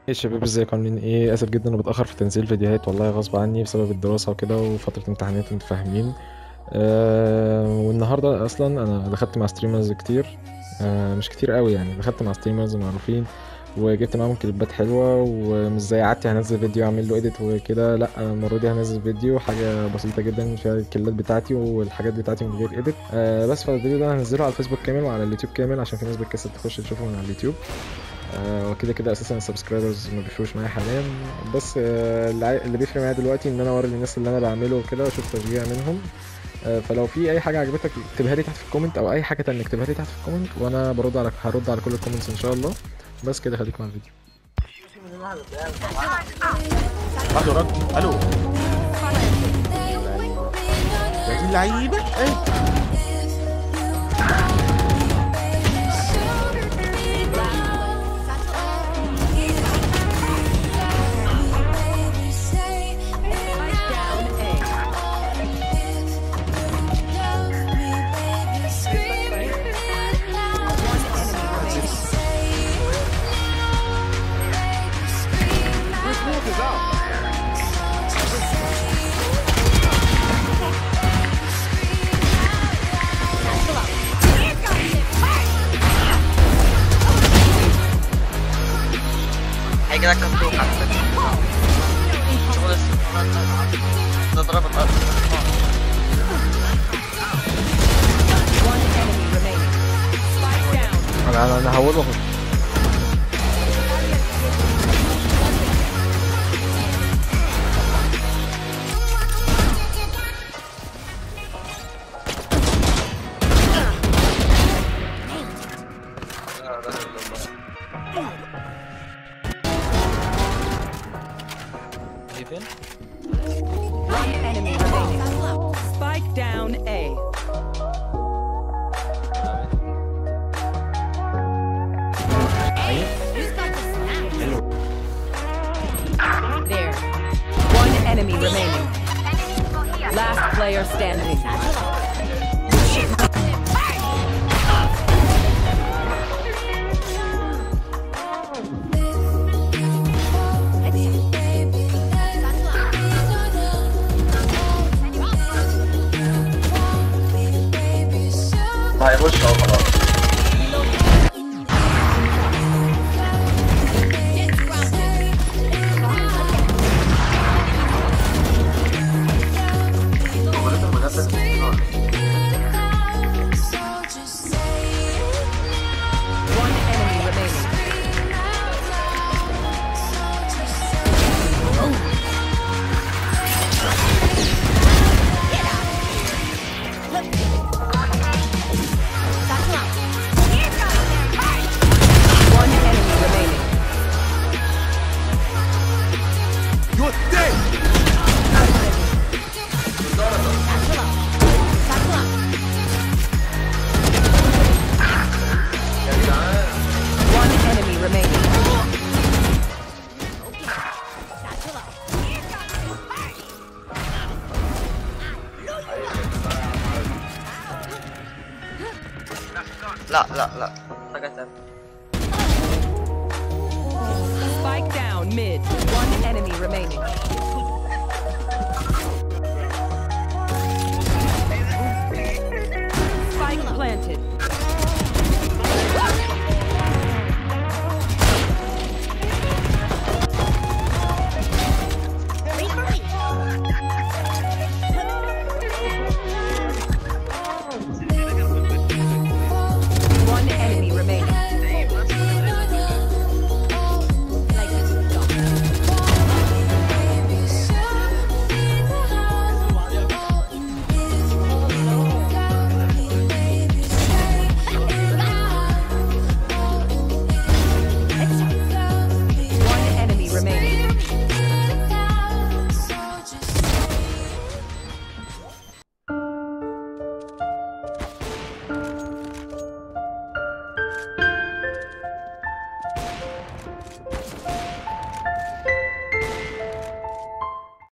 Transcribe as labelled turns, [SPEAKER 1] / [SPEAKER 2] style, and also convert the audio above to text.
[SPEAKER 1] يا شباب ازيكم عاملين ايه اسف جدا اني بتاخر في تنزيل فيديوهات والله غصب عني بسبب الدراسه وكده وفتره امتحانات انتوا فاهمين أه والنهارده اصلا انا دخلت مع ستريمرز كتير أه مش كتير قوي يعني دخلت مع ستريمرز معروفين وجبت معاهم كليبات حلوه ومش زي عادتي هنزل فيديو اعمل له اديت وكده لا المره دي هنزل فيديو حاجه بسيطه جدا فيها الكلات بتاعتي والحاجات بتاعتي من غير اديت أه بس فالفيديو ده هنزله على الفيسبوك كامل وعلى اليوتيوب كامل عشان في ناس بتكسل تخش تشوفه من على اليوتيوب آه، وكده كده اساسا السبسكرايبرز ما بيفرقوش معايا حاليا بس آه، اللي عاي- اللي بيفرق معايا دلوقتي ان انا اوري الناس اللي انا بعمله وكده واشوف تشجيع منهم آه، فلو في اي حاجه عجبتك اكتبها لي تحت في الكومنت او اي حاجه تانية اكتبها لي تحت في الكومنت وانا برد على هرد على كل الكومنتس ان شاء الله بس كده خليكم على الفيديو
[SPEAKER 2] رد رد الو يا دي اللعيبه ايه
[SPEAKER 3] هيجي لك مفتوح على فكرة شغل السلطات ده ضرب الأرض
[SPEAKER 1] انا انا انا هقول واخد
[SPEAKER 4] One enemy remaining. Spike down A. There. One enemy remaining. Last player standing.
[SPEAKER 3] هيخش اهو خلاص
[SPEAKER 4] One enemy remaining. One enemy remaining. One enemy remaining.
[SPEAKER 3] لا لا لا حاجة تانية
[SPEAKER 4] Spike down mid. One enemy remaining.